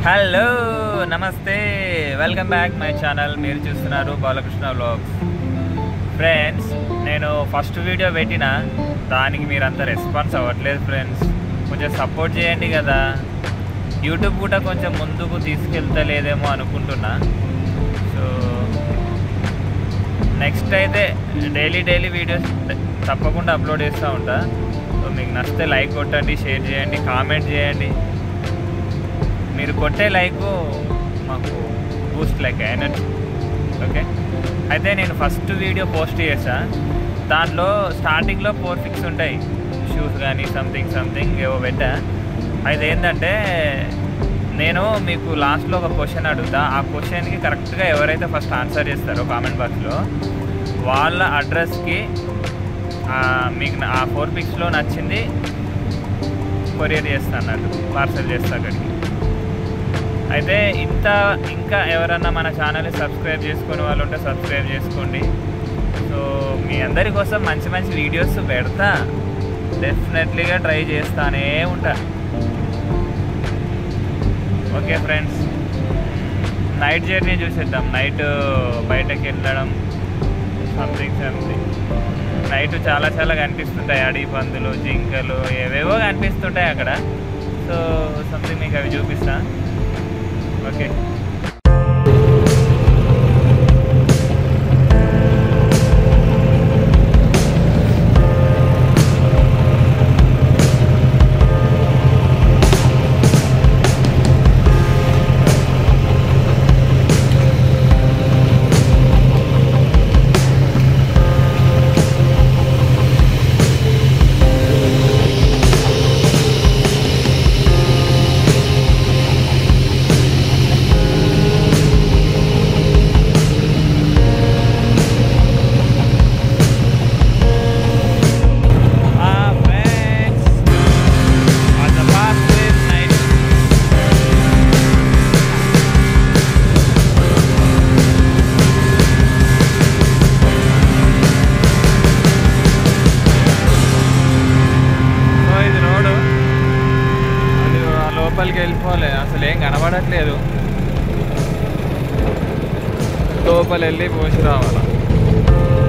Hello నమస్తే welcome back my channel మీరు చూస్తున్నారు బాలకృష్ణ వ్లాగ్స్ ఫ్రెండ్స్ నేను ఫస్ట్ వీడియో పెట్టిన దానికి మీరు అంత రెస్పాన్స్ అవ్వట్లేదు ఫ్రెండ్స్ కొంచెం సపోర్ట్ చేయండి కదా యూట్యూబ్ కూడా కొంచెం ముందుకు తీసుకెళ్తలేదేమో అనుకుంటున్నా సో నెక్స్ట్ అయితే డైలీ డైలీ వీడియోస్ తప్పకుండా అప్లోడ్ చేస్తూ ఉంటా సో మీకు నచ్చితే లైక్ కొట్టండి షేర్ చేయండి కామెంట్ చేయండి మీరు కొట్టే లైక్ మాకు బూస్ట్ లైక్ ఎనర్జీ ఓకే అయితే నేను ఫస్ట్ వీడియో పోస్ట్ చేసా దాంట్లో స్టార్టింగ్లో ఫోర్ ఫిక్స్ ఉంటాయి షూస్ కానీ సంథింగ్ సంథింగ్ ఏవో పెట్టా అయితే ఏంటంటే నేను మీకు లాస్ట్లో ఒక క్వశ్చన్ అడుగుతా ఆ క్వశ్చన్కి కరెక్ట్గా ఎవరైతే ఫస్ట్ ఆన్సర్ చేస్తారో కామెంట్ బాక్స్లో వాళ్ళ అడ్రస్కి మీకు నా- ఆ ఫోర్ పిక్స్లో నచ్చింది కొరియర్ చేస్తా అన్నట్టు పార్సల్ చేస్తా అక్కడికి అయితే ఇంత ఇంకా ఎవరన్నా మన ఛానల్ని సబ్స్క్రైబ్ చేసుకునే వాళ్ళు ఉంటే సబ్స్క్రైబ్ చేసుకోండి సో మీ అందరి కోసం మంచి మంచి వీడియోస్ పెడతా డెఫినెట్లీగా ట్రై చేస్తానే ఉంటా ఓకే ఫ్రెండ్స్ నైట్ జర్నీ చూసేద్దాం నైట్ బయటకు వెళ్ళడం సంథింగ్ సంథింగ్ నైట్ చాలా చాలా కనిపిస్తుంటాయి అడవి పందులు జింకలు ఏవేవో కనిపిస్తుంటాయి అక్కడ సో సంథింగ్ మీకు అవి చూపిస్తా okay Ah, thanks. On the positive night. So ఇది రోడ్డు అది ఆ లోపలికి వెళ్ళిపోలే అసలు ఏం కనబడట్లేదు లోపల వెళ్ళి పోసి రావాలా